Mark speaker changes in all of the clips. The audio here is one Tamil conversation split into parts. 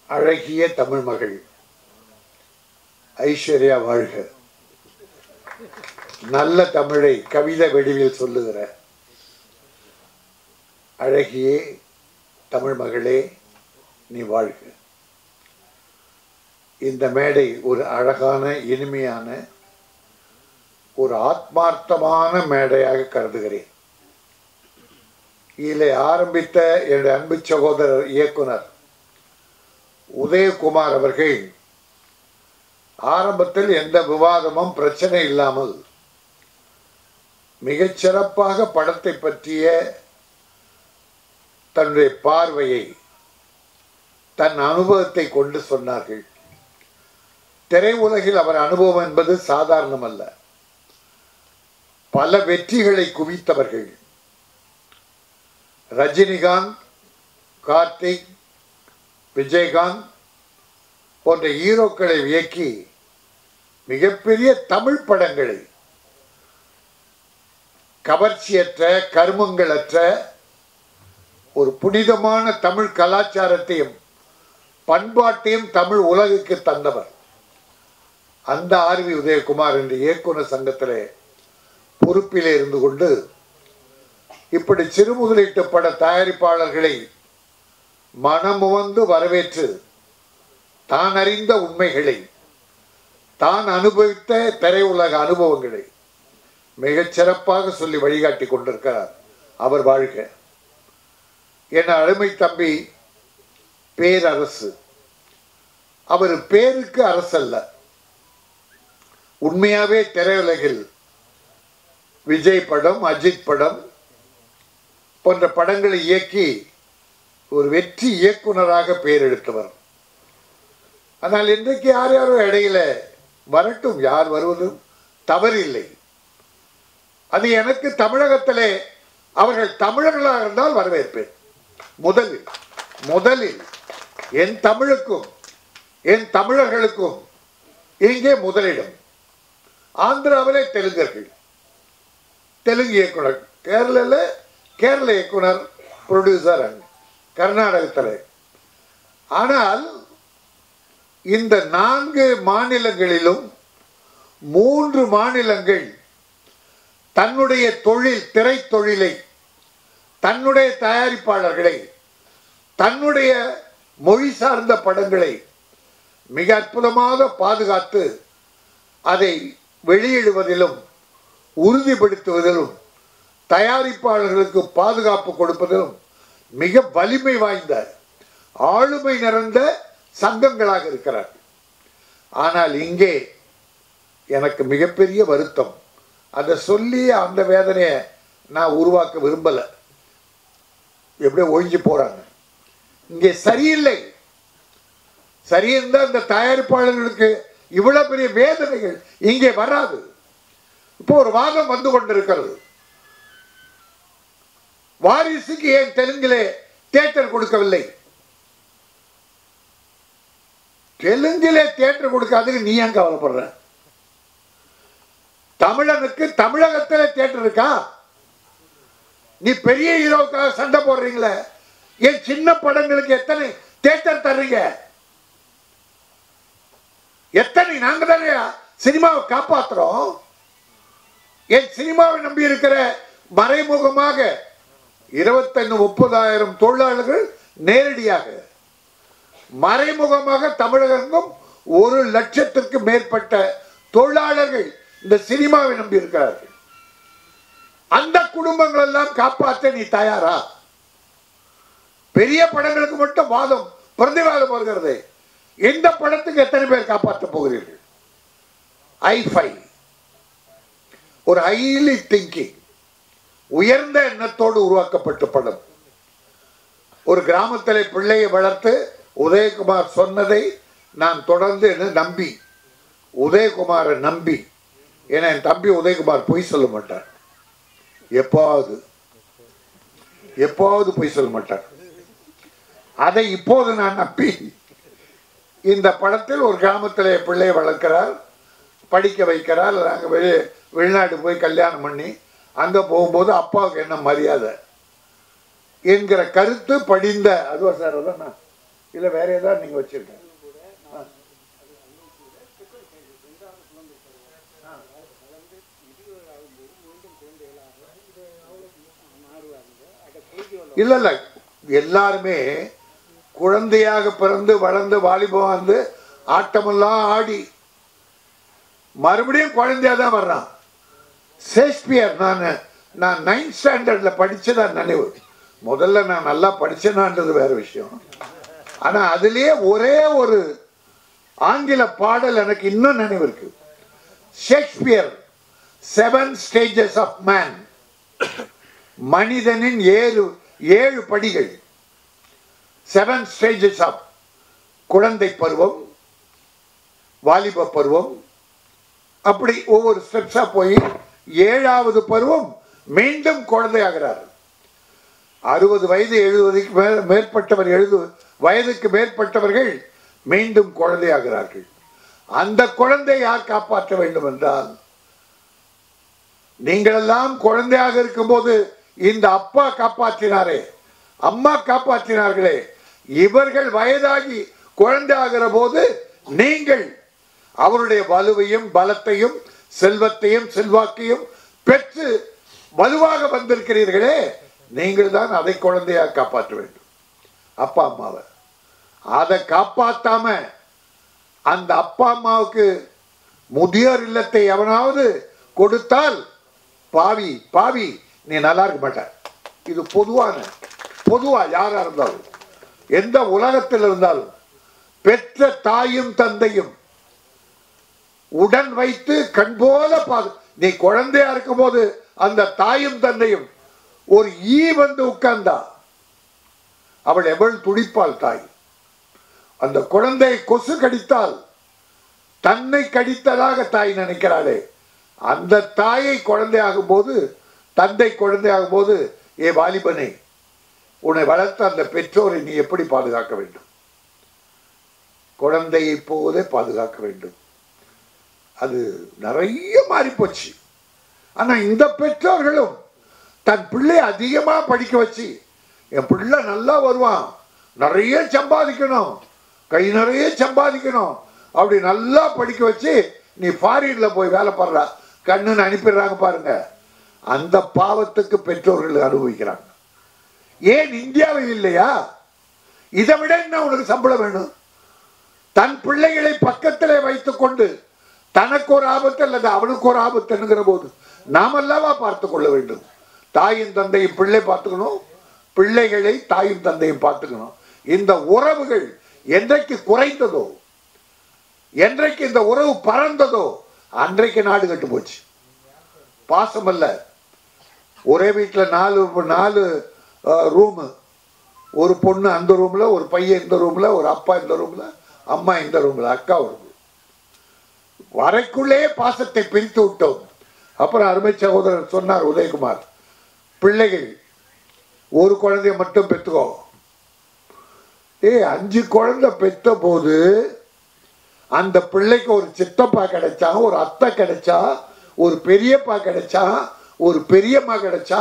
Speaker 1: அழகிய தமிழ் மகள் ஐஸ்வர்யா வாழ்க நல்ல தமிழை கவிதை வடிவில் சொல்லுகிற அழகியே தமிழ் மகளே நீ வாழ்க இந்த மேடை ஒரு அழகான இனிமையான ஒரு ஆத்மார்த்தமான மேடையாக கருதுகிறேன் இதில் ஆரம்பித்த என்னுடைய அன்பு சகோதரர் இயக்குனர் உதயகுமார் அவர்கள் ஆரம்பத்தில் எந்த விவாதமும் பிரச்சனை இல்லாமல் மிகச் சிறப்பாக படத்தை பற்றிய தன்னுடைய பார்வையை தன் அனுபவத்தை கொண்டு சொன்னார்கள் திரையுலகில் அவர் அனுபவம் என்பது சாதாரணமல்ல பல வெற்றிகளை குவித்தவர்கள் ரஜினிகாந்த் கார்த்திக் விஜயகாந்த் போன்ற ஹீரோக்களை இயக்கி மிகப்பெரிய தமிழ் படங்களை கவர்ச்சியற்ற கருமங்களற்ற ஒரு புனிதமான தமிழ் கலாச்சாரத்தையும் பண்பாட்டையும் தமிழ் உலகுக்கு தந்தவர் அந்த ஆர்வி உதயகுமார் என்ற இயக்குனர் சங்கத்திலே பொறுப்பிலே இருந்து கொண்டு இப்படி சிறு முதலீட்டு பட தயாரிப்பாளர்களை மனமுவந்து வரவேற்று தான் அறிந்த உண்மைகளை தான் அனுபவித்த திரையுலக அனுபவங்களை மிகச் சிறப்பாக சொல்லி வழிகாட்டி கொண்டிருக்கிறார் அவர் வாழ்க என் அருமை தம்பி பேரரசு அவர் பேருக்கு அரசல்ல உண்மையாவே திரையுலகில் விஜய் படம் அஜித் படம் போன்ற படங்களை இயக்கி ஒரு வெற்றி இயக்குனராக பெயர் எடுத்தவர் ஆனால் இன்றைக்கு யார் யாரோ இடையில வரட்டும் யார் வருவதும் தவறில்லை அது எனக்கு தமிழகத்திலே அவர்கள் தமிழர்களாக இருந்தால் வரவேற்பேன் முதலில் முதலில் என் தமிழுக்கும் என் தமிழர்களுக்கும் இங்கே முதலிடம் ஆந்திராவிலே தெலுங்கர்கள் தெலுங்கு இயக்குனர் கேரளாவில் கேரள இயக்குனர் ப்ரொடியூசர் கர்நாடகத்தில் ஆனால் இந்த நான்கு மாநிலங்களிலும் மூன்று மாநிலங்கள் தன்னுடைய தொழில் திரைத்தொழிலை தன்னுடைய தயாரிப்பாளர்களை தன்னுடைய மொழி சார்ந்த படங்களை மிக அற்புதமாக பாதுகாத்து அதை வெளியிடுவதிலும் உறுதிப்படுத்துவதிலும் தயாரிப்பாளர்களுக்கு பாதுகாப்பு கொடுப்பதிலும் மிக வலிமை வாய்ந்த ஆளுமை நிறைந்த சங்கங்களாக இருக்கிறார்கள் ஆனால் இங்கே எனக்கு மிகப்பெரிய வருத்தம் அதை சொல்லி அந்த வேதனையை நான் உருவாக்க விரும்பலை எப்படியோ ஒழிஞ்சு போறாங்க இங்கே சரியில்லை சரியிருந்தால் இந்த தயாரிப்பாளர்களுக்கு இவ்வளவு பெரிய வேதனைகள் இங்கே வராது இப்போ ஒரு வாதம் வந்து கொண்டிருக்கிறது வாரிசுக்கு ஏன் தெலுங்கிலே தியேட்டர் கொடுக்கவில்லை தெலுங்கிலே தியேட்டர் கொடுக்காததுக்கு நீ ஏன் கவலைப்படுற தமிழனுக்கு தமிழகத்தில் தியேட்டர் இருக்கா நீ பெரிய ஹீரோவுக்காக சண்டை போடுறீங்களே என் சின்ன படங்களுக்கு எத்தனை தியேட்டர் தர்றீங்க எத்தனை நாங்க தானே சினிமாவை காப்பாத்துறோம் என் சினிமாவை நம்பி இருக்கிற மறைமுகமாக இருபத்தைந்து முப்பதாயிரம் தொழிலாளர்கள் நேரடியாக மறைமுகமாக தமிழகங்கும் ஒரு லட்சத்திற்கு மேற்பட்ட தொழிலாளர்கள் இந்த சினிமாவை நம்பி இருக்கிறார்கள் அந்த குடும்பங்கள் எல்லாம் காப்பாற்ற நீ தயாரா பெரிய படங்களுக்கு மட்டும் வாதம் பிரதிவாதம் வருகிறது எந்த படத்துக்கு எத்தனை பேர் காப்பாற்ற போகிறீர்கள் ஐ ஃபை ஒரு ஹைலி திங்கிங் உயர்ந்த எண்ணத்தோடு உருவாக்கப்பட்ட படம் ஒரு கிராமத்தில் பிள்ளையை வளர்த்து உதயகுமார் சொன்னதை நான் தொடர்ந்து என்ன நம்பி உதயகுமாரை நம்பி ஏன்னா என் தம்பி உதயகுமார் பொய் சொல்ல மாட்டார் எப்பாவது எப்பாவது பொய் சொல்ல மாட்டார் அதை இப்போது நான் நம்பி இந்த படத்தில் ஒரு கிராமத்தில் பிள்ளையை வளர்க்கிறார் படிக்க வைக்கிறார் நாங்கள் வெளி வெளிநாடு போய் கல்யாணம் பண்ணி அங்கே போகும்போது அப்பாவுக்கு என்ன மரியாதை என்கிற கருத்து படிந்த அதுவா சார் அதான் இல்ல வேற ஏதாவது நீங்க வச்சிருக்கீங்க இல்ல இல்ல எல்லாருமே குழந்தையாக பிறந்து வளர்ந்து வாலிபம் வந்து ஆட்டமெல்லாம் ஆடி மறுபடியும் குழந்தையா தான் வர்றான் ஷேக்ஸ்பியர் நான் நான் நைன்த் ஸ்டாண்டர்ட்ல படிச்சதா நினைவு முதல்ல நான் நல்லா படிச்சேனான்றது வேற விஷயம் ஆனா அதுலயே ஒரே ஒரு ஆங்கில பாடல் எனக்கு இன்னும் நினைவு இருக்கு Shakespeare seven stages of man மனிதனின் ஏழு ஏழு படிகள் செவன் ஸ்டேஜஸ் ஆஃப் குழந்தை பருவம் வாலிப பருவம் அப்படி ஒவ்வொரு ஸ்டெப்ஸா போய் ஏழாவது பருவம் மீண்டும் குழந்தையாகிறார் அறுபது வயது எழுபதுக்கு மேல் மேற்பட்டவர் எழுது வயதுக்கு மேற்பட்டவர்கள் மீண்டும் குழந்தையாகிறார்கள் அந்த குழந்தை யார் காப்பாற்ற வேண்டும் என்றால் நீங்களெல்லாம் குழந்தையாக இருக்கும்போது இந்த அப்பா காப்பாற்றினாரே அம்மா காப்பாற்றினார்களே இவர்கள் வயதாகி குழந்தையாகிற போது நீங்கள் அவருடைய வலுவையும் பலத்தையும் செல்வத்தையும் செல்வாக்கையும் பெற்று வலுவாக வந்திருக்கிறீர்களே நீங்கள் தான் அதை குழந்தையாக காப்பாற்ற வேண்டும் அப்பா அம்மாவை அதை காப்பாத்தாம அந்த அப்பா அம்மாவுக்கு முதியோர் இல்லத்தை எவனாவது கொடுத்தால் பாவி பாவி நீ நல்லா இருக்க மாட்ட இது பொதுவான பொதுவா யாரா இருந்தாலும் எந்த உலகத்தில் இருந்தாலும் பெற்ற தாயும் தந்தையும் உடன் வைத்து கண் போல பாது நீ குழந்தையா இருக்கும் போது அந்த தாயும் தந்தையும் ஒரு ஈ வந்து உட்கார்ந்தா அவள் எவள் துடிப்பாள் தாய் அந்த குழந்தை கொசு கடித்தால் தன்னை கடித்ததாக தாய் நினைக்கிறாளே அந்த தாயை குழந்தையாகும் போது தந்தை குழந்தையாகும் போது ஏ வாலிபனே உன்னை வளர்த்த அந்த பெற்றோரை நீ எப்படி பாதுகாக்க வேண்டும் குழந்தையை போதே பாதுகாக்க வேண்டும் அது நிறைய மாறி போச்சு ஆனா இந்த பெற்றோர்களும் தன் பிள்ளை அதிகமா படிக்க வச்சு என் பிள்ளை நல்லா வருவான் நிறைய சம்பாதிக்கணும் கை நிறைய சம்பாதிக்கணும் அப்படி நல்லா படிக்க வச்சு நீ ஃபாரின்ல போய் வேலை படுற கண்ணுன்னு அனுப்பிடுறாங்க பாருங்க அந்த பாவத்துக்கு பெற்றோர்கள் அனுபவிக்கிறாங்க ஏன் இந்தியாவில் இல்லையா இதை விட என்ன உனக்கு சம்பளம் வேணும் தன் பிள்ளைகளை பக்கத்திலே வைத்துக் கொண்டு தனக்கு ஒரு ஆபத்து அல்லது அவனுக்கு ஒரு ஆபத்து என்கிற போது நாம் அல்லவா பார்த்து கொள்ள வேண்டும் தாயும் தந்தையும் பிள்ளை பார்த்துக்கணும் பிள்ளைகளை தாயும் தந்தையும் பார்த்துக்கணும் இந்த உறவுகள் என்றைக்கு குறைந்ததோ என்றைக்கு இந்த உறவு பறந்ததோ அன்றைக்கு நாடு கட்டு போச்சு பாசம் அல்ல ஒரே வீட்டில் நாலு நாலு ரூமு ஒரு பொண்ணு அந்த ரூம்ல ஒரு பையன் இந்த ரூம்ல ஒரு அப்பா இந்த ரூம்ல அம்மா இந்த ரூம்ல அக்கா ஒரு room. வரைக்குள்ளே பாசத்தை பிரித்து விட்டோம் அப்புறம் அருமை சகோதரர் சொன்னார் உதயகுமார் பிள்ளைகள் ஒரு குழந்தைய மட்டும் பெற்றுக்கோ ஏய் அஞ்சு குழந்தை பெற்ற போது அந்த பிள்ளைக்கு ஒரு சித்தப்பா கிடைச்சா ஒரு அத்தை கிடைச்சா ஒரு பெரியப்பா கிடைச்சா ஒரு பெரியம்மா கிடைச்சா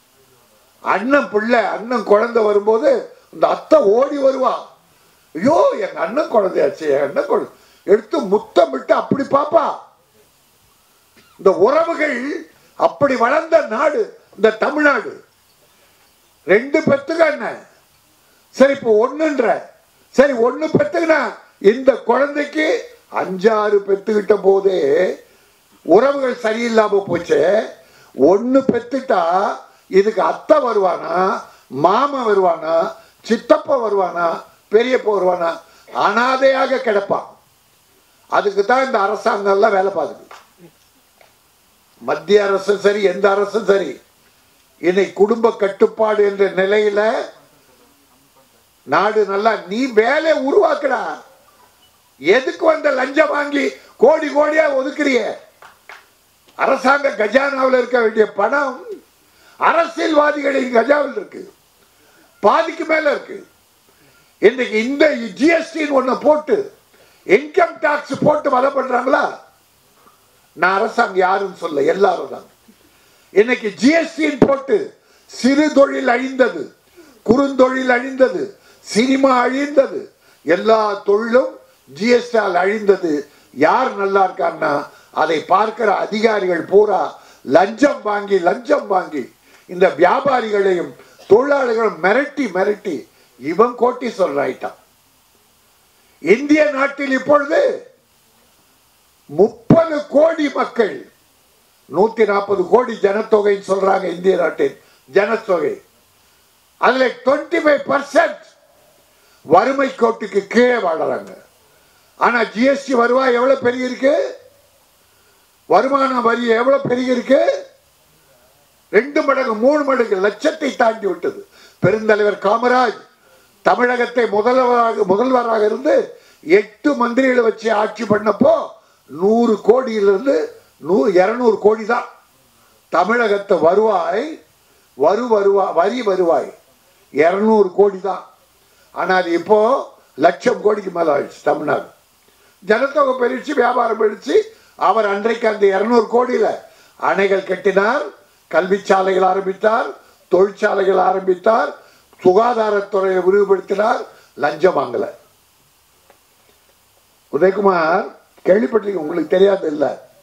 Speaker 1: அண்ணன் பிள்ளை அண்ணன் குழந்தை வரும்போது இந்த அத்தை ஓடி வருவா ஐயோ எங்க அண்ணன் குழந்தையாச்சு என் அண்ணன் குழந்தை எடுத்து முத்தம் விட்டு அப்படி பாப்பா இந்த உறவுகள் அப்படி வளர்ந்த நாடு இந்த தமிழ்நாடு ரெண்டு பெத்துக்க என்ன சரி இப்போ ஒண்ணுன்ற சரி ஒண்ணு பெத்துக்கினா இந்த குழந்தைக்கு அஞ்சாறு பெத்துக்கிட்ட போதே உறவுகள் சரியில்லாம போச்சு ஒண்ணு பெத்துட்டா இதுக்கு அத்தை வருவானா மாமன் வருவானா சித்தப்பா வருவானா பெரியப்பா வருவானா அனாதையாக கிடப்பான் அதுக்கு தான் இந்த அரசாங்கம் எல்லாம் வேலை பார்க்குது மத்திய அரசும் சரி எந்த அரசும் சரி இன்னைக்கு குடும்ப கட்டுப்பாடு என்ற நிலையில நாடு நல்லா நீ வேலை உருவாக்குடா எதுக்கு வந்த லஞ்சம் வாங்கி கோடி கோடியா ஒதுக்குறிய அரசாங்க கஜானாவில் இருக்க வேண்டிய பணம் அரசியல்வாதிகளின் கஜாவில் இருக்கு பாதிக்கு மேல இருக்கு இன்னைக்கு இந்த ஜிஎஸ்டின்னு ஒண்ணு போட்டு இன்கம் டாக்ஸ் போட்டு வர பண்றாங்களா நான் அரசாங்கம் யாருன்னு சொல்ல எல்லாரும் தான் இன்னைக்கு ஜிஎஸ்டின்னு போட்டு சிறு தொழில் அழிந்தது குறுந்தொழில் அழிந்தது சினிமா அழிந்தது எல்லா தொழிலும் ஜிஎஸ்டியால் அழிந்தது யார் நல்லா இருக்கான்னா அதை பார்க்கிற அதிகாரிகள் பூரா லஞ்சம் வாங்கி லஞ்சம் வாங்கி இந்த வியாபாரிகளையும் தொழிலாளர்களும் மிரட்டி மிரட்டி இவன் கோட்டி சொல்றாயிட்டான் இந்திய நாட்டில் இப்பொழுது முப்பது கோடி மக்கள் நூத்தி நாற்பது கோடி ஜனத்தொகைன்னு சொல்றாங்க இந்திய நாட்டின் ஜனத்தொகை அதுல டுவெண்ட்டி ஃபைவ் பர்சன்ட் வறுமை கோட்டுக்கு கீழே வாழறாங்க ஆனா ஜிஎஸ்டி வருவாய் எவ்வளவு பெரிய இருக்கு வருமான வரி எவ்வளவு பெரிய இருக்கு ரெண்டு மடங்கு மூணு மடங்கு லட்சத்தை தாண்டி விட்டது பெருந்தலைவர் காமராஜ் தமிழகத்தை முதல்வராக முதல்வராக இருந்து எட்டு மந்திரிகளை வச்சு ஆட்சி பண்ணப்போ நூறு கோடியிலிருந்து நூ இருநூறு கோடி தான் தமிழகத்தை வருவாய் வரு வருவாய் வரி வருவாய் இருநூறு கோடி தான் ஆனால் அது இப்போ லட்சம் கோடிக்கு மேல ஆயிடுச்சு தமிழ்நாடு ஜனத்தொகை பெருச்சு வியாபாரம் பெருச்சு அவர் அன்றைக்கு அந்த இருநூறு கோடியில அணைகள் கட்டினார் கல்வி சாலைகள் ஆரம்பித்தார் தொழிற்சாலைகள் ஆரம்பித்தார் சுகாதாரத்துறையை விரிவுபடுத்தினார் லஞ்சம் வாங்கல உதயகுமார் கேள்விப்பட்டிருக்கீங்க உங்களுக்கு தெரியாது இல்ல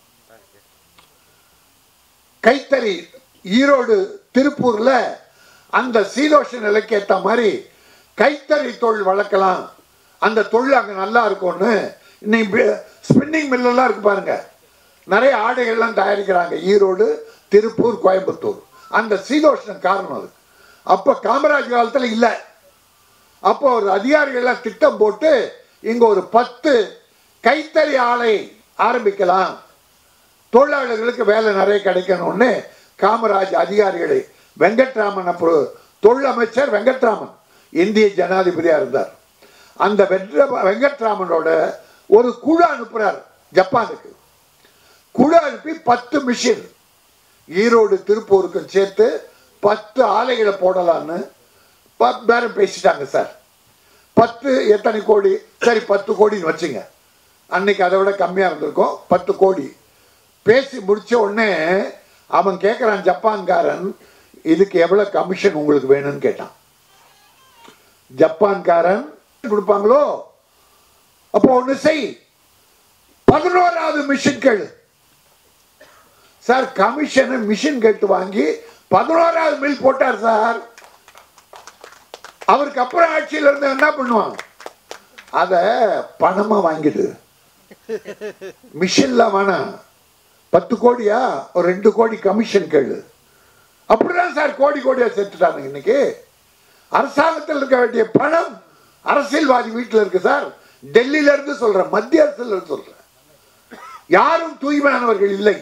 Speaker 1: கைத்தறி ஈரோடு திருப்பூர்ல அந்த சீதோஷ நிலைக்கு ஏத்த மாதிரி கைத்தறி தொழில் வளர்க்கலாம் அந்த தொழில் அங்க நல்லா இருக்கும்னு இன்னைக்கு ஸ்பின்னிங் மில்லெல்லாம் இருக்கு பாருங்க நிறைய ஆடைகள்லாம் தயாரிக்கிறாங்க ஈரோடு திருப்பூர் கோயம்புத்தூர் அந்த சீதோஷ்ணம் காரணம் அது அப்ப காமராஜ் காலத்துல இல்லை அப்போ ஒரு அதிகாரிகள்லாம் திட்டம் போட்டு இங்க ஒரு பத்து கைத்தறி ஆலை ஆரம்பிக்கலாம் தொழிலாளர்களுக்கு வேலை நிறைய கிடைக்கணும்னு காமராஜ் அதிகாரிகளை வெங்கட்ராமன் அப்போ தொழில் அமைச்சர் வெங்கட்ராமன் இந்திய ஜனாதிபதியா இருந்தார் அந்த வென்ற வெங்கட்ராமனோட ஒரு குழு அனுப்புறார் ஜப்பானுக்கு குழு அனுப்பி பத்து மிஷின் ஈரோடு திருப்பூருக்கு சேர்த்து பத்து ஆலைகளை போடலான்னு ப- பேரம் பேசிட்டாங்க சார் பத்து எத்தனை கோடி சரி பத்து கோடின்னு வச்சுங்க அன்னைக்கு அதை விட கம்மியாக இருந்திருக்கும் பத்து கோடி பேசி முடிச்ச உடனே அவன் கேட்குறான் ஜப்பான்காரன் இதுக்கு எவ்வளோ கமிஷன் உங்களுக்கு வேணும்னு கேட்டான் ஜப்பான்காரன் கொடுப்பாங்களோ அப்போ ஒன்று செய் பதினோராவது மிஷின் கேளு சார் கமிஷன் மிஷின் கேட்டு வாங்கி பதினோராவது மில் போட்டார் சார் அவருக்கு அப்புறம் ஆட்சியில் இருந்து என்ன பண்ணுவான் அத பணமா வாங்கிடு மிஷின்ல வேணாம் பத்து கோடியா ஒரு ரெண்டு கோடி கமிஷன் கேளு அப்படிதான் சார் கோடி கோடியா சேர்த்துட்டாங்க இன்னைக்கு அரசாங்கத்தில் இருக்க வேண்டிய பணம் அரசியல்வாதி வீட்டில் இருக்கு சார் டெல்லியில இருந்து சொல்றேன் மத்திய அரசுல இருந்து சொல்றேன் யாரும் தூய்மையானவர்கள் இல்லை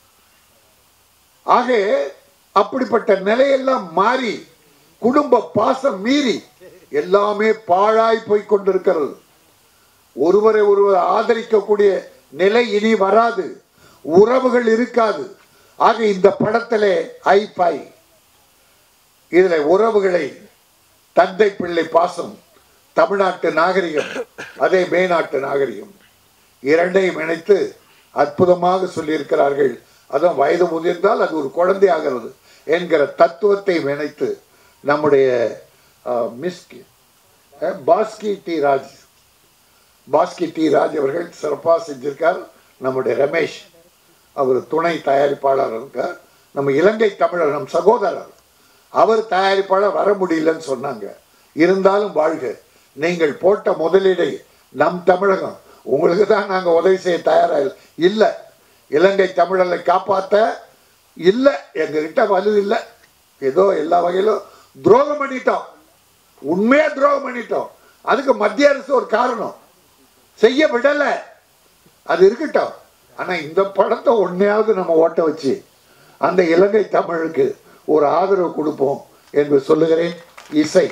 Speaker 1: ஆக அப்படிப்பட்ட நிலையெல்லாம் மாறி குடும்ப பாசம் மீறி எல்லாமே பாழாய் போய் கொண்டிருக்கிறது ஒருவரை ஒருவர் ஆதரிக்கக்கூடிய நிலை இனி வராது உறவுகள் இருக்காது ஆக இந்த படத்திலே ஐ பை இதுல உறவுகளை தந்தை பிள்ளை பாசம் தமிழ்நாட்டு நாகரிகம் அதே மேநாட்டு நாகரிகம் இரண்டையும் இணைத்து அற்புதமாக சொல்லியிருக்கிறார்கள் அதுவும் வயது முதிர்ந்தால் அது ஒரு குழந்தையாகிறது என்கிற தத்துவத்தை இணைத்து நம்முடைய அஹ், மிஸ்கி அஹ், பாஸ்கி டி ராஜ் பாஸ்கி டி ராஜ் அவர்கள் சிறப்பாக செஞ்சிருக்கார் நம்முடைய ரமேஷ் அவர் துணை தயாரிப்பாளர் இருக்கார் நம்ம இலங்கை தமிழர் நம் சகோதரர் அவர் தயாரிப்பாளர் வர முடியலன்னு சொன்னாங்க இருந்தாலும் வாழ்க நீங்கள் போட்ட முதலீடை நம் தமிழகம் உங்களுக்கு தான் நாங்கள் உதவி செய்ய தயாராக இல்லை இலங்கை தமிழரை காப்பாற்ற இல்லை எங்ககிட்ட வலு இல்லை ஏதோ எல்லா வகையிலும் துரோகம் பண்ணிட்டோம் உண்மையா துரோகம் பண்ணிட்டோம் அதுக்கு மத்திய அரசு ஒரு காரணம் செய்ய விடல அது இருக்கட்டும் ஆனா இந்த படத்தை ஒன்னையாவது நம்ம ஓட்ட வச்சு அந்த இலங்கை தமிழுக்கு ஒரு ஆதரவு கொடுப்போம் என்று சொல்லுகிறேன் இசை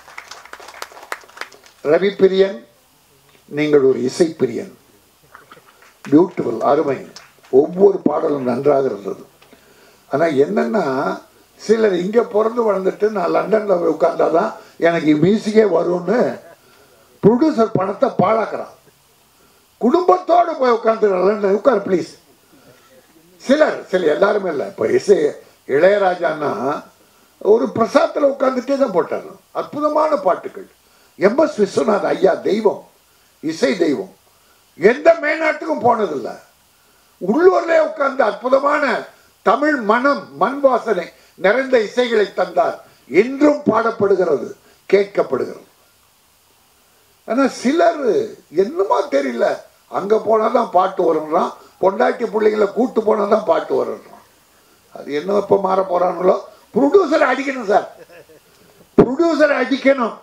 Speaker 1: ரவி பிரியன் நீங்கள் ஒரு இசை பிரியன் பியூட்டிஃபுல் அருமை ஒவ்வொரு பாடலும் நன்றாக இருந்தது ஆனா என்னன்னா சிலர் இங்க பிறந்து வளர்ந்துட்டு நான் லண்டன்ல போய் உட்கார்ந்தாதான் எனக்கு மியூசிக்கே வரும்னு ப்ரொடியூசர் பணத்தை பாழாக்குறான் குடும்பத்தோடு போய் உட்காந்து லண்டன் உட்கார் ப்ளீஸ் சிலர் சில எல்லாருமே இல்லை இப்போ இசை இளையராஜான்னா ஒரு பிரசாத்தில் உட்காந்துட்டே தான் போட்டார் அற்புதமான பாட்டுகள் எம் எஸ் விஸ்வநாத் ஐயா தெய்வம் இசை தெய்வம் எந்த மேநாட்டுக்கும் போனதில்லை உள்ளூர்ல உட்கார்ந்து அற்புதமான தமிழ் மனம் மண் வாசனை நிறைந்த இசைகளை தந்தார் இன்றும் பாடப்படுகிறது கேட்கப்படுகிறது ஆனா சிலர் என்னமோ தெரியல அங்க போனாதான் பாட்டு வரும்றான் பொண்டாட்டி பிள்ளைங்களை கூட்டு போனாதான் பாட்டு வரும்றான் அது என்ன இப்ப மாற போறாங்களோ ப்ரொடியூசரை அடிக்கணும் சார் ப்ரொடியூசரை அடிக்கணும்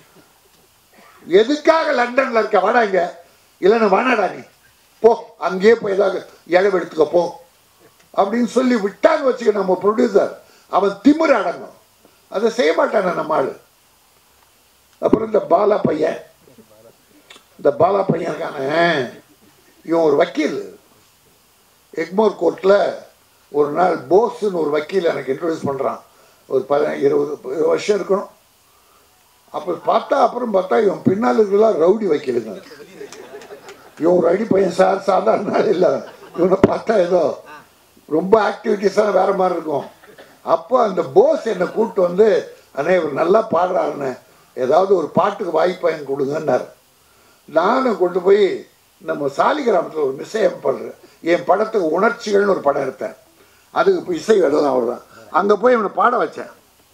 Speaker 1: எதுக்காக லண்டன்ல இருக்க வாடாங்க இல்லைன்னா வானாடா நீ போ அங்கேயே போய் ஏதாவது இழவு எடுத்துக்க போ அப்படின்னு சொல்லி விட்டான்னு வச்சுக்க நம்ம ப்ரொடியூசர் அவன் திமிரு அடங்கும் அதை செய்ய மாட்டானே நம்ம ஆளு அப்புறம் இந்த பாலா பையன் இந்த பாலா பையன் இருக்கானே இவன் ஒரு வக்கீல் எக்மோர் கோர்ட்டில் ஒரு நாள் போஸ்ன்னு ஒரு வக்கீல் எனக்கு இன்ட்ரடியூஸ் பண்ணுறான் ஒரு பத இருபது இருபது வருஷம் இருக்கணும் அப்போ பார்த்தா அப்புறம் பார்த்தா இவன் பின்னால் இருக்கலாம் ரவுடி வக்கீலுங்க இவன் ஒரு அடி பையன் சார் சாதாரண ஆள் இல்லை இவனை பார்த்தா ஏதோ ரொம்ப ஆக்டிவிட்டிஸாக வேற மாதிரி இருக்கும் அப்போ அந்த போஸ் என்னை கூப்பிட்டு வந்து அண்ணே இவர் நல்லா பாடுறாருண்ணே ஏதாவது ஒரு பாட்டுக்கு வாய்ப்பு வாங்கி கொடுங்கன்னாரு நானும் கொண்டு போய் நம்ம சாலிகிராமத்தில் ஒரு மிஸ்ஸையம் பண்ணுறேன் என் படத்துக்கு உணர்ச்சிகள்னு ஒரு படம் எடுத்தேன் அதுக்கு இப்போ இசை எழுதலாம் அவ்வளோதான் அங்கே போய் இவனை பாட வச்சேன்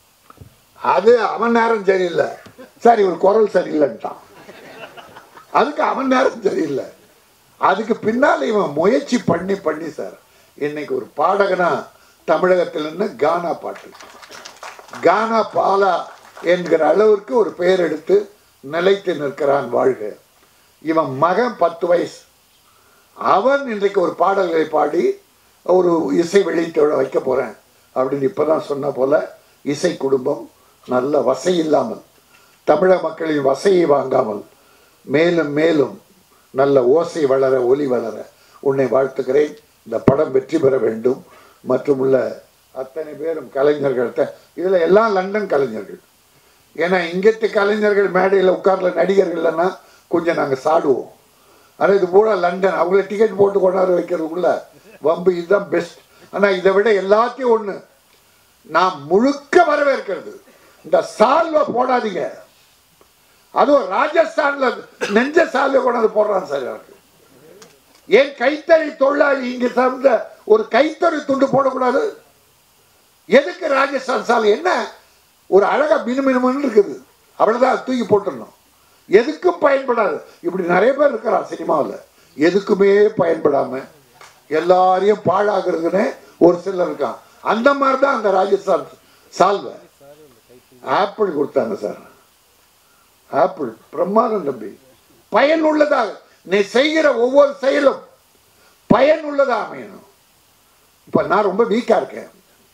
Speaker 1: அது அவன் நேரம் சரியில்லை சார் இவர் குரல் சரியில்லைன்ட்டான் அதுக்கு அவன் நேரம் சரியில்லை அதுக்கு பின்னால் இவன் முயற்சி பண்ணி பண்ணி சார் இன்னைக்கு ஒரு பாடகனா தமிழகத்தில் நின்று கானா பாட்டு கானா பாலா என்கிற அளவிற்கு ஒரு பெயர் எடுத்து நிலைத்து நிற்கிறான் வாழ்க இவன் மகன் பத்து வயசு அவன் இன்றைக்கு ஒரு பாடல்களை பாடி ஒரு இசை வெளியீட்டோட வைக்க போறேன் அப்படின்னு இப்பதான் சொன்ன போல இசை குடும்பம் நல்ல வசை இல்லாமல் தமிழக மக்களின் வசையை வாங்காமல் மேலும் மேலும் நல்ல ஓசை வளர ஒலி வளர உன்னை வாழ்த்துக்கிறேன் இந்த படம் வெற்றி பெற வேண்டும் மற்றும் உள்ள அத்தனை பேரும் கலைஞர்கள் த- இதுல எல்லாம் லண்டன் கலைஞர்கள் ஏன்னா இங்கத்து கலைஞர்கள் மேடையில் உட்கார்ல நடிகர்கள் இல்லைன்னா கொஞ்சம் நாங்கள் சாடுவோம் ஆனால் இது பூரா லண்டன் அவங்கள டிக்கெட் போட்டு கொண்டாட வைக்கிறதுக்குள்ள வம்பு இதுதான் பெஸ்ட் ஆனால் இதை விட எல்லாத்தையும் ஒன்று நான் முழுக்க வரவேற்கிறது இந்த சால்வை போடாதீங்க அதுவும் ராஜஸ்தான்ல நெஞ்ச சால்வை கொண்டாந்து போடுறான் சார் எனக்கு ஏன் கைத்தறி தொழிலாளி இங்க சார்ந்த ஒரு கைத்தறி துண்டு போடக்கூடாது எதுக்கு ராஜஸ்தான் சாலை என்ன ஒரு அழகா மினுமினுமன்னு இருக்குது அவ்வளவுதான் அதை தூக்கி போட்டுடணும் எதுக்கும் பயன்படாது இப்படி நிறைய பேர் இருக்கிறான் சினிமாவில் எதுக்குமே பயன்படாம எல்லாரையும் பாழாகிறதுன்னு ஒரு சிலர் இருக்கான் அந்த மாதிரி தான் அந்த ராஜஸ்தான் சால்வை ஆப்பிள் கொடுத்தாங்க சார் ஆப்பிள் பிரமாதம் தம்பி பயனுள்ளதாக நீ செய்கிற ஒவ்வொரு செயலும் பயனுள்ளதா அமையணும் இப்ப நான் ரொம்ப வீக்கா இருக்கேன்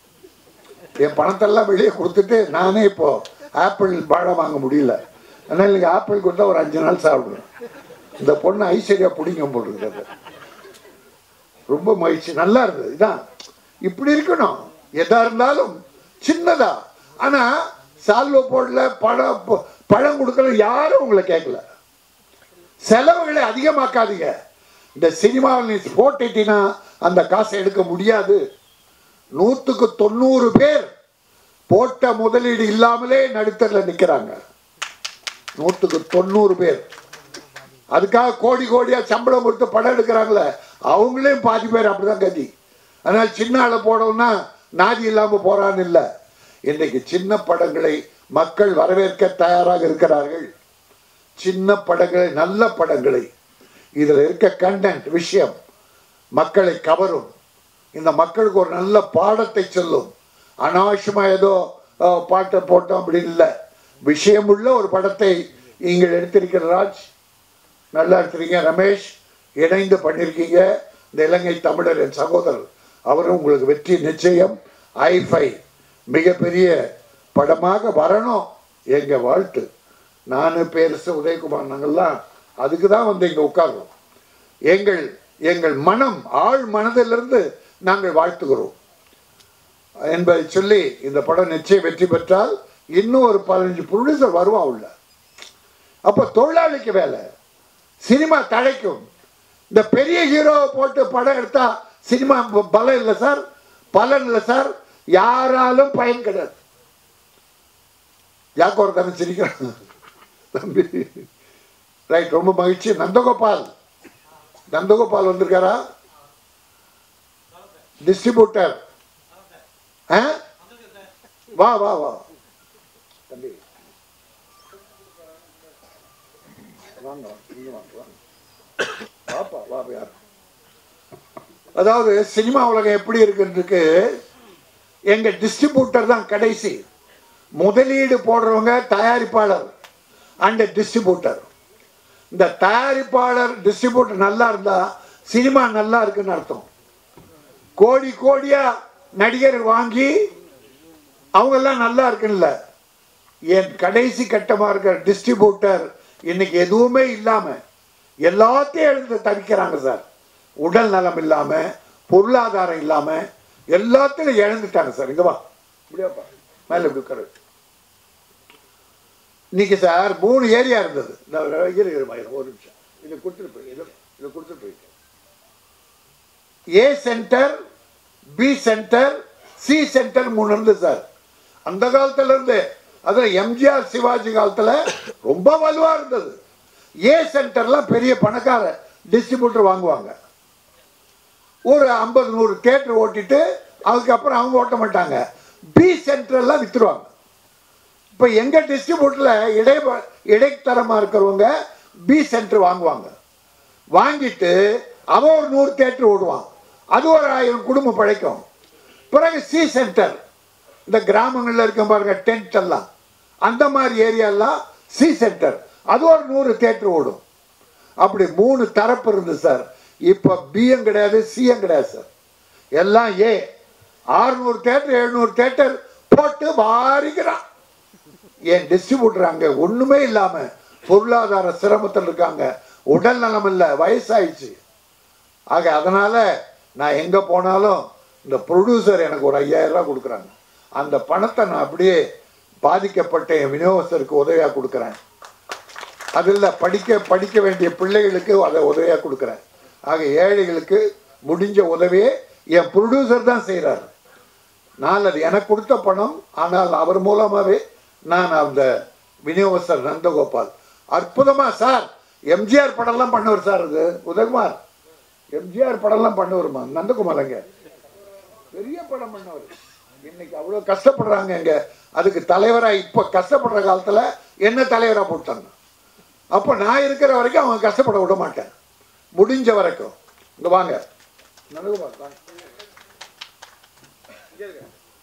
Speaker 1: என் பணத்தெல்லாம் வெளியே கொடுத்துட்டு நானே இப்போ ஆப்பிள் பழம் வாங்க முடியல அதனால எனக்கு ஆப்பிள் கொடுத்தா ஒரு அஞ்சு நாள் சாப்பிடுவேன் இந்த பொண்ணு ஐஸ்வர்யா பிடிங்க போட்டுருக்கிறது ரொம்ப மகிழ்ச்சி நல்லா இருந்தது இதான் இப்படி இருக்கணும் எதா இருந்தாலும் சின்னதா ஆனா சால்வ போடல பழம் ப- பழம் கொடுக்கல யாரும் உங்களை கேட்கல செலவுகளை அதிகமாக்காதீங்க இந்த சினிமாவில் நீ போட்டுட்டீங்கன்னா அந்த காசை எடுக்க முடியாது நூத்துக்கு தொண்ணூறு பேர் போட்ட முதலீடு இல்லாமலே நடுத்தர்ல நிக்கிறாங்க நூத்துக்கு தொண்ணூறு பேர் அதுக்காக கோடி கோடியா சம்பளம் கொடுத்து படம் எடுக்கிறாங்களே அவங்களையும் பாதி பேர் அப்படிதான் கதி அதனால சின்ன ஆளை போடணும்னா நாதி இல்லாம போறான்னு இல்ல இன்னைக்கு சின்ன படங்களை மக்கள் வரவேற்க தயாராக இருக்கிறார்கள் சின்ன படங்களை நல்ல படங்களை இதுல இருக்க கண்டென்ட் விஷயம் மக்களை கவரும் இந்த மக்களுக்கு ஒரு நல்ல பாடத்தை சொல்லும் அனாவசியமா ஏதோ அஹ், பாட்டை போட்டோம் அப்படின்னு இல்லை விஷயமுள்ள ஒரு படத்தை நீங்கள் எடுத்திருக்கிற ராஜ் நல்லா எடுத்திருக்கீங்க ரமேஷ் இணைந்து பண்ணியிருக்கீங்க இந்த இலங்கை தமிழர் என் சகோதரர் அவரும் உங்களுக்கு வெற்றி நிச்சயம் ஐஃபை மிகப்பெரிய படமாக வரணும் எங்க வாழ்த்து நான் பேரரசு உதயகுமார் நாங்கள்லாம் அதுக்கு தான் வந்து இங்கே உட்கார்றோம் எங்கள் எங்கள் மனம் ஆழ் மனதிலிருந்து நாங்கள் வாழ்த்துகிறோம் என்பதை சொல்லி இந்த படம் நிச்சயம் வெற்றி பெற்றால் இன்னும் ஒரு பதினஞ்சு ப்ரொடியூசர் வருவான் உள்ள அப்ப தொழிலாளிக்கு வேலை சினிமா தழைக்கும் இந்த பெரிய ஹீரோவை போட்டு படம் எடுத்தா சினிமா ப- பலம் இல்லை சார் பலன் இல்லை சார் யாராலும் பயன் கிடையாது யாக்கோ ஒரு சிரிக்கிறான் தம்பி ரைட் ரொம்ப மகிழ்ச்சி நந்தகோபால் நந்தகோபால் வந்திருக்காரா டிஸ்ட்ரிபியூட்டர் ஆ வா வா வா தம்பி வாங்க இங்க வாங்க வாங்க வாப்பா வா யார் அதாவது சினிமா உலகம் எப்படி இருக்குன்றதுக்கு எங்க டிஸ்ட்ரிபியூட்டர் தான் கடைசி முதலீடு போடுறவங்க தயாரிப்பாளர் அண்ட் டிஸ்ட்ரிபியூட்டர் இந்த தயாரிப்பாளர் டிஸ்ட்ரிபியூட்டர் நல்லா இருந்தா சினிமா நல்லா இருக்குன்னு அர்த்தம் கோடி கோடியா நடிகர் வாங்கி அவங்கெல்லாம் நல்லா இருக்குல்ல என் கடைசி கட்டமா இருக்கிற டிஸ்ட்ரிபியூட்டர் இன்னைக்கு எதுவுமே இல்லாம எல்லாத்தையும் எழுந்து தவிக்கிறாங்க சார் உடல் நலம் இல்லாம பொருளாதாரம் இல்லாம எல்லாத்தையும் இழந்துட்டாங்க சார் இங்க வா இப்படியாப்பா மேல இப்படி உட்காரு இன்னைக்கு சார் மூணு ஏரியா இருந்தது இந்த இரு, இரு, இரு, ஒரு நிமிஷம் இதை கொடுத்துட்டு போய் இதை இதை கொடுத்துட்டு போயிட்டு A centre B centre C centre மூணு இருந்தது சார் அந்த காலத்துல இருந்து அதுல எம்ஜிஆர் சிவாஜி காலத்துல ரொம்ப வலுவா இருந்தது ஏ சென்டர்லாம் பெரிய பணக்கார டிஸ்ட்ரிபியூட்டர் வாங்குவாங்க ஒரு ஐம்பது நூறு தேட்டர் ஓட்டிட்டு அதுக்கப்புறம் அவங்க ஓட்ட மாட்டாங்க பி சென்டர்லாம் வித்துருவாங்க இப்போ எங்க டிஸ்ட்ரிபியூட்டர்ல இடை இடைத்தரமா இருக்கிறவங்க பி சென்டர் வாங்குவாங்க வாங்கிட்டு அவன் ஒரு நூறு தேட்டர் ஓடுவான் அது ஒரு ஆயிரம் குடும்பம் பழைக்கும் பிறகு சி சென்டர் இந்த கிராமங்கள்ல இருக்க பாருங்க டென்ட் எல்லாம் அந்த மாதிரி ஏரியாலாம் சி சென்டர் அது ஒரு நூறு தேட்டர் ஓடும் அப்படி மூணு தரப்பு இருந்து சார் இப்போ பிஎம் கிடையாது சிஎம் கிடையாது சார் எல்லாம் ஏ ஆறுநூறு தேட்டர் எழுநூறு தேட்டர் போட்டு வாரிக்கிறான் என் டிஸ்ட்ரிபியூட்டர் அங்க ஒண்ணுமே இல்லாம பொருளாதார சிரமத்தில் இருக்காங்க உடல் நலம் இல்லை வயசாயிடுச்சு ஆக அதனால நான் எங்க போனாலும் இந்த ப்ரொடியூசர் எனக்கு ஒரு ஐயாயிரம் ரூபாய் கொடுக்குறாங்க அந்த பணத்தை நான் அப்படியே பாதிக்கப்பட்ட என் விநியோகஸ்தருக்கு உதவியா கொடுக்குறேன் அதில் படிக்க படிக்க வேண்டிய பிள்ளைகளுக்கு அதை உதவியாக கொடுக்குறேன் ஆக ஏழைகளுக்கு முடிஞ்ச உதவியை என் ப்ரொடியூசர் தான் செய்கிறாரு நான் அது எனக்கு கொடுத்த பணம் ஆனால் அவர் மூலமாகவே நான் அந்த விநியோகஸ்தர் நந்தகோபால் அற்புதமா சார் எம்ஜிஆர் படம்லாம் பண்ணவர் சார் அது உதயகுமார் எம்ஜிஆர் படம்லாம் பண்ணவருமா நந்தகுமாரங்க பெரிய படம் பண்ணவர் இன்னைக்கு அவ்வளோ கஷ்டப்படுறாங்க இங்க அதுக்கு தலைவரா இப்போ கஷ்டப்படுற காலத்துல என்ன தலைவரா போட்டாங்க அப்போ நான் இருக்கிற வரைக்கும் அவங்க கஷ்டப்பட விட மாட்டேன் முடிஞ்ச வரைக்கும் இங்க வாங்க நந்தகுமார் வாங்க இங்க இருங்க.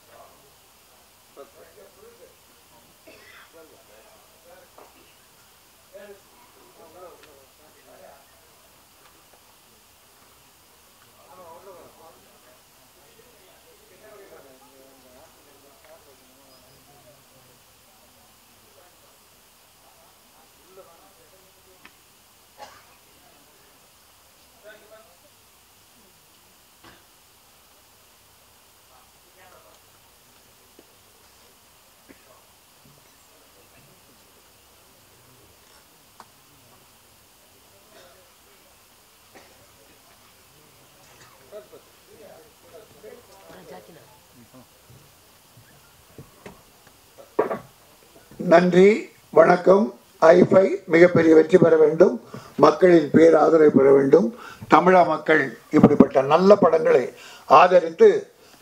Speaker 1: நன்றி வணக்கம் ஐஃபை மிகப்பெரிய வெற்றி பெற வேண்டும் மக்களின் பேர் ஆதரவு பெற வேண்டும் தமிழக மக்கள் இப்படிப்பட்ட நல்ல படங்களை ஆதரித்து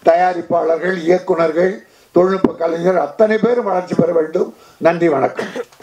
Speaker 1: தயாரிப்பாளர்கள் இயக்குனர்கள் தொழில்நுட்ப கலைஞர் அத்தனை பேரும் வளர்ச்சி பெற வேண்டும் நன்றி வணக்கம்